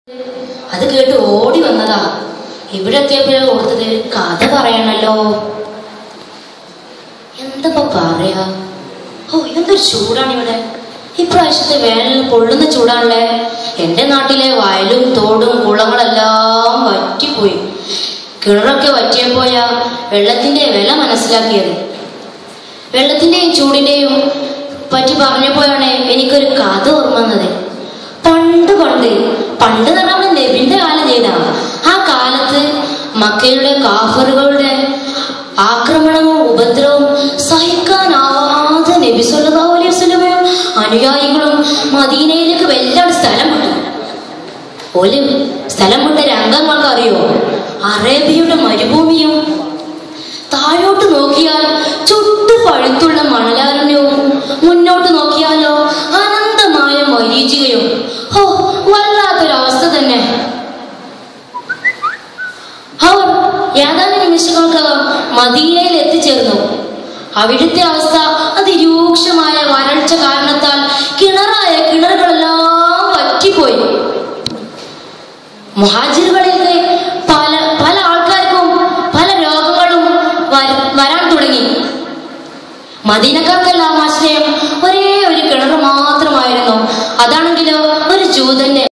അത് കേട്ട് ഓടി വന്നതാ ഇവിടെ എത്തിയപ്പോഴാ ഓർത്തത് കഥ പറയണല്ലോ എന്തപ്പോ പറയാ ഓ എന്തൊരു ചൂടാണ് ഇവിടെ ഇപ്രാവശ്യത്തെ വേനൽ പൊള്ളുന്ന ചൂടാണല്ലേ എന്റെ നാട്ടിലെ വയലും തോടും കുളങ്ങളെല്ലാം വറ്റിപ്പോയി കിണറൊക്കെ വറ്റിയപ്പോയാ വെള്ളത്തിന്റെ വില മനസ്സിലാക്കിയത് വെള്ളത്തിന്റെയും ചൂടിന്റെയും പറ്റി പറഞ്ഞപ്പോഴാണ് എനിക്കൊരു കഥ ഓർമ്മ വന്നത് പണ്ട് പണ്ട് പണ്ട് തന്നെ നമ്മുടെ നബിന്റെ കാലം ചെയ്ത ആ കാലത്ത് മക്കയുടെ കാഫറുകളുടെ ആക്രമണവും ഉപദ്രവവും സഹിക്കാനാവാതെ നബി സല്ലല്ലാഹു അലൈഹി വസല്ലമയും അനുയായികളും മദീനയിലേക്ക് വല്ലാണ്ട് സ്ഥലം വിട്ടു ഓല് സ്ഥലം വിട്ട രംഗങ്ങൾക്ക് അറിയോ അറേബ്യയുടെ മരുഭൂമിയും താഴോട്ട് നോക്കിയാൽ ചുട്ടു പഴുത്തുള്ള മണലാരണ്യവും മുന്നോട്ട് നോക്കിയാലോ അനന്തമായ മരീചികയും ഓ വല്ലാത്തൊരവസ്ഥ തന്നെ അവർ ഏതാനും നിമിഷങ്ങൾക്കകം മദീനയിൽ എത്തിച്ചേർന്നു അവിടുത്തെ അവസ്ഥ അതിരൂക്ഷമായ വരൾച്ച കാരണത്താൽ കിണറായ കിണറുകളെല്ലാം വറ്റിപ്പോയി മുഹാജിറുകളിലേക്ക് പല പല ആൾക്കാർക്കും പല രോഗങ്ങളും വര- വരാൻ തുടങ്ങി മദീനക്കാർക്കെല്ലാം ആശ്രയം ഒരേ ഒരു കിണർ മാത്രമായിരുന്നു അതാണെങ്കിലോ ഒരു ജൂതന്റെ